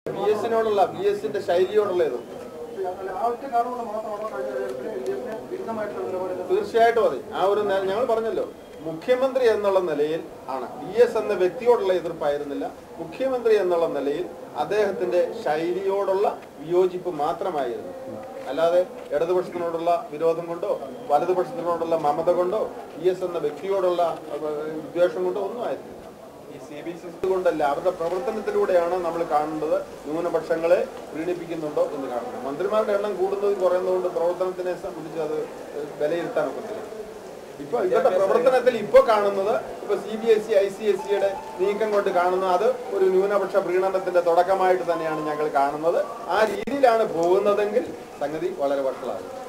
B എസിനോടുള്ള B എസിന്റെ ശൈലിയോടുള്ള ഇത് ആ ഒറ്റ കാരണം കൊണ്ട് മാത്രമാണോ കഴിഞ്ഞ തെരഞ്ഞെടുപ്പിൽ എൽ ഡി എഫിന് വിരുദ്ധമായിട്ടുള്ള നിലപാടിൽ തീർച്ചയായിട്ടും അതെ ആ ഒരു നേ- ഞങ്ങൾ പറഞ്ഞല്ലോ മുഖ്യമന്ത്രി എന്നുള്ള നിലയിൽ ആണ് ബി എസ് എന്ന വ്യക്തിയോടുള്ള എതിർപ്പായിരുന്നില്ല മുഖ്യമന്ത്രി എന്നുള്ള നിലയിൽ അദ്ദേഹത്തിന്റെ ശൈലിയോടുള്ള വിയോജിപ്പ് മാത്രമായിരുന്നു അല്ലാതെ ഇടതുപക്ഷത്തിനോടുള്ള വിരോധം കൊണ്ടോ വലതുപക്ഷത്തിനോടുള്ള മമത കൊണ്ടോ ബി എസ് എന്ന വ്യക്തിയോടുള്ള അഹ്, വിദ്വേഷം കൊണ്ടോ ഒന്നും ആയിരുന്നില്ല ഈ സി ബി സി കൊണ്ടല്ല അവരുടെ പ്രവർത്തനത്തിലൂടെയാണ് നമ്മൾ കാണേണ്ടത് ന്യൂനപക്ഷങ്ങളെ പ്രീണിപ്പിക്കുന്നുണ്ടോ എന്ന് കാണണം മന്ത്രിമാരുടെ എണ്ണം കൂടുന്നതും കുറയുന്നതുകൊണ്ട് പ്രവർത്തനത്തിനെ സംബന്ധിച്ച് അത് വിലയിരുത്താൻ ഒക്കത്തില്ല ഇപ്പൊ ഇവരുടെ പ്രവർത്തനത്തിൽ ഇപ്പൊ കാണുന്നത് ഇപ്പൊ C B S C I C S സിയുടെ നീക്കം കൊണ്ട് കാണുന്ന അത് ഒരു ന്യൂനപക്ഷ പ്രീണനത്തിന്റെ തുടക്കമായിട്ട് തന്നെയാണ് ഞങ്ങൾ കാണുന്നത് ആ രീതിയിലാണ് പോകുന്നതെങ്കിൽ സംഗതി വളരെ വഷളാകും